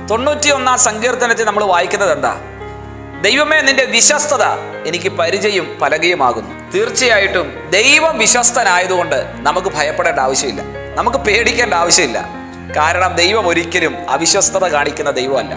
തൊണ്ണൂറ്റി ഒന്നാം സങ്കീർത്തനത്തിൽ നമ്മൾ വായിക്കുന്നത് എന്താ ദൈവമേ നിന്റെ വിശ്വസ്തത എനിക്ക് പരിചയം പലകയുമാകുന്നു തീർച്ചയായിട്ടും ദൈവം വിശ്വസ്തനായതുകൊണ്ട് നമുക്ക് ഭയപ്പെടേണ്ട ആവശ്യമില്ല നമുക്ക് പേടിക്കേണ്ട ആവശ്യമില്ല കാരണം ദൈവം ഒരിക്കലും അവിശ്വസ്തത കാണിക്കുന്ന ദൈവമല്ല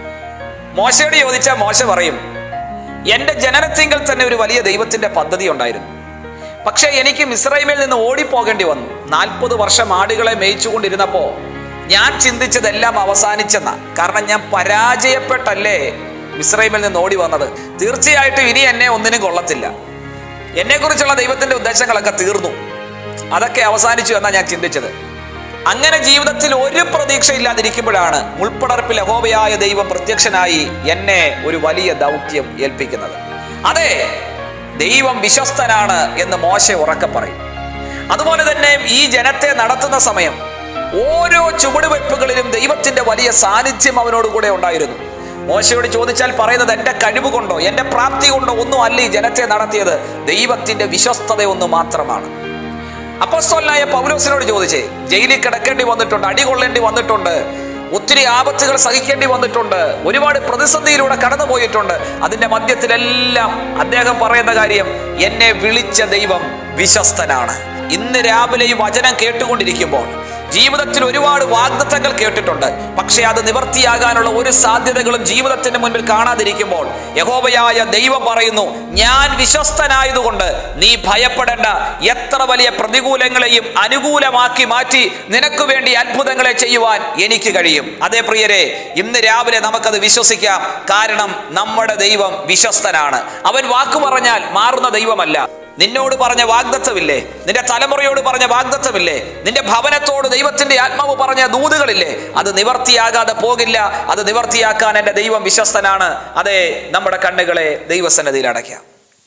മോശയോട് ചോദിച്ചാൽ മോശ പറയും എൻ്റെ ജനനത്തിങ്കൽ തന്നെ ഒരു വലിയ ദൈവത്തിന്റെ പദ്ധതി ഉണ്ടായിരുന്നു പക്ഷേ എനിക്ക് മിസ്രൈമിൽ നിന്ന് ഓടിപ്പോകേണ്ടി വന്നു നാൽപ്പത് വർഷം ആടുകളെ മേയിച്ചുകൊണ്ടിരുന്നപ്പോ ഞാൻ ചിന്തിച്ചതെല്ലാം അവസാനിച്ചെന്ന കാരണം ഞാൻ പരാജയപ്പെട്ടല്ലേ മിസ്രൈമിൽ നിന്ന് ഓടി വന്നത് തീർച്ചയായിട്ടും ഇനി എന്നെ ഒന്നിനും കൊള്ളത്തില്ല എന്നെക്കുറിച്ചുള്ള ദൈവത്തിന്റെ ഉദ്ദേശങ്ങളൊക്കെ തീർന്നു അതൊക്കെ അവസാനിച്ചു എന്നാണ് ഞാൻ ചിന്തിച്ചത് അങ്ങനെ ജീവിതത്തിൽ ഒരു പ്രതീക്ഷ ഇല്ലാതിരിക്കുമ്പോഴാണ് മുൾപ്പടർപ്പിൽ അഹോബയായ ദൈവം പ്രത്യക്ഷനായി എന്നെ ഒരു വലിയ ദൗത്യം ഏൽപ്പിക്കുന്നത് അതെ ദൈവം വിശ്വസ്തനാണ് എന്ന് മോശ ഉറക്കെ പറയും അതുപോലെ തന്നെ ഈ ജനത്തെ നടത്തുന്ന സമയം ഓരോ ചുവടുവെപ്പുകളിലും ദൈവത്തിന്റെ വലിയ സാന്നിധ്യം അവനോട് കൂടെ ഉണ്ടായിരുന്നു മോശയോട് ചോദിച്ചാൽ പറയുന്നത് എൻ്റെ കഴിവ് കൊണ്ടോ എൻ്റെ പ്രാപ്തി കൊണ്ടോ ഒന്നും അല്ല ഈ ജനത്തെ നടത്തിയത് ദൈവത്തിന്റെ വിശ്വസ്തത ഒന്ന് മാത്രമാണ് അപ്പോസ്തലനായ പൗലോസിനോട് ചോദിച്ചേ ജയിലിൽ കിടക്കേണ്ടി വന്നിട്ടുണ്ട് അടി കൊള്ളേണ്ടി വന്നിട്ടുണ്ട് ഒത്തിരി ആപത്തുകൾ സഹിക്കേണ്ടി വന്നിട്ടുണ്ട് ഒരുപാട് പ്രതിസന്ധിയിലൂടെ കടന്നുപോയിട്ടുണ്ട് അതിന്റെ മധ്യത്തിലെല്ലാം അദ്ദേഹം പറയുന്ന കാര്യം എന്നെ വിളിച്ച ദൈവം വിശ്വസ്തനാണ് ഇന്ന് രാവിലെ ഈ വചനം കേട്ടുകൊണ്ടിരിക്കുമ്പോൾ ജീവിതത്തിൽ ഒരുപാട് വാഗ്ദത്തങ്ങൾ കേട്ടിട്ടുണ്ട് പക്ഷേ അത് നിവർത്തിയാകാനുള്ള ഒരു സാധ്യതകളും ജീവിതത്തിന് മുൻപിൽ കാണാതിരിക്കുമ്പോൾ യഹോവയായ ദൈവം പറയുന്നു ഞാൻ വിശ്വസ്തനായതുകൊണ്ട് നീ ഭയപ്പെടേണ്ട എത്ര വലിയ പ്രതികൂലങ്ങളെയും അനുകൂലമാക്കി മാറ്റി നിനക്ക് വേണ്ടി അത്ഭുതങ്ങളെ ചെയ്യുവാൻ എനിക്ക് കഴിയും അതേ പ്രിയരെ ഇന്ന് രാവിലെ നമുക്കത് വിശ്വസിക്കാം കാരണം നമ്മുടെ ദൈവം വിശ്വസ്തനാണ് അവൻ വാക്കു പറഞ്ഞാൽ മാറുന്ന ദൈവമല്ല നിന്നോട് പറഞ്ഞ വാഗ്ദത്തമില്ലേ നിന്റെ തലമുറയോട് പറഞ്ഞ വാഗ്ദത്തമില്ലേ നിന്റെ ഭവനത്തോട് ദൈവത്തിന്റെ ആത്മാവ് പറഞ്ഞ ദൂതുകളില്ലേ അത് നിവർത്തിയാകാതെ പോകില്ല അത് നിവർത്തിയാക്കാൻ എൻ്റെ ദൈവം വിശ്വസ്തനാണ് അതെ നമ്മുടെ കണ്ണുകളെ ദൈവസന്നതിയിൽ അടയ്ക്കാം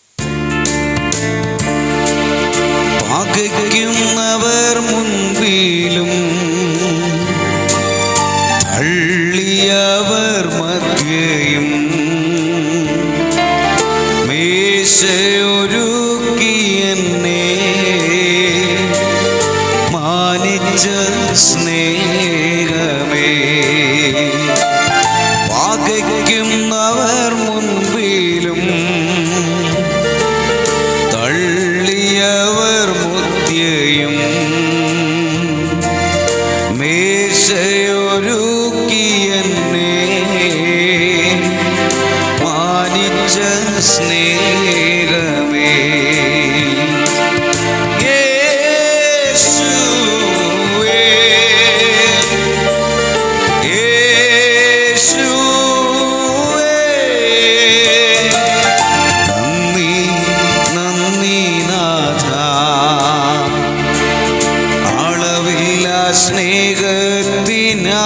പകയ്ക്കുന്നവർ മുൻപിലും തള്ളിയവർ മധ്യയും മേശയൊരുക്കി എന്നെ മാനിച്ച സ്നേഹമേ പകയ്ക്കുന്നവർ മുൻപിലും തള്ളിയവർ മുത്യയും മേശയൊരുക്കി എന്നെ മാനിച്ച സ്നേഹമേ യേശുവേ യേശുവേ നന്ദി നന്ദി നാഥ അളവില്ല സ്നേഹത്തിനാ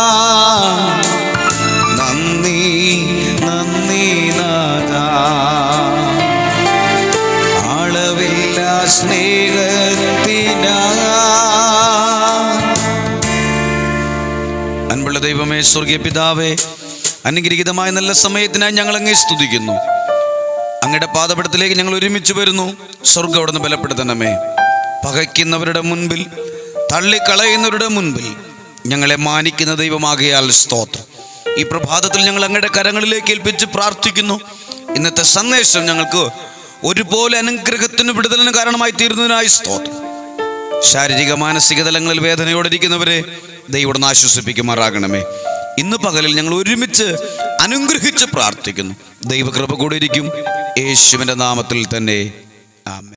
നന്ദി നന്ദി നാഥ അളവില്ല സ്നേഹത്തിനാ അൻപുള്ള ദൈവമേ സ്വർഗീയ പിതാവേ അനുഗ്രഹീതമായ നല്ല സമയത്തിനായി ഞങ്ങൾ അങ്ങേ സ്തുതിക്കുന്നു അങ്ങയുടെ പാദപടത്തിലേക്ക് ഞങ്ങൾ ഒരുമിച്ച് വരുന്നു സ്വർഗം അവിടെ നിന്ന് ബലപ്പെടുത്തണമേ പകയ്ക്കുന്നവരുടെ മുൻപിൽ തള്ളിക്കളയുന്നവരുടെ മുൻപിൽ ഞങ്ങളെ മാനിക്കുന്ന ദൈവമാകിയാൽ സ്തോത്രം ഈ പ്രഭാതത്തിൽ ഞങ്ങൾ അങ്ങയുടെ കരങ്ങളിലേക്ക് ഏൽപ്പിച്ച് പ്രാർത്ഥിക്കുന്നു ഇന്നത്തെ സന്ദേശം ഞങ്ങൾക്ക് ഒരുപോലെ അനുഗ്രഹത്തിന് വിടുതലിന് കാരണമായി തീരുന്നതിനായി സ്തോത്രം ശാരീരിക മാനസിക തലങ്ങളിൽ വേദനയോടെ ഇരിക്കുന്നവരെ ദൈവം ആശ്വസിപ്പിക്കുമാറാകണമേ ഇന്ന് പകലിൽ ഞങ്ങൾ ഒരുമിച്ച് അനുഗ്രഹിച്ച് പ്രാർത്ഥിക്കുന്നു ദൈവകൃപ കൂടെ ഇരിക്കും യേശുവിൻ്റെ നാമത്തിൽ തന്നെ ആമേൻ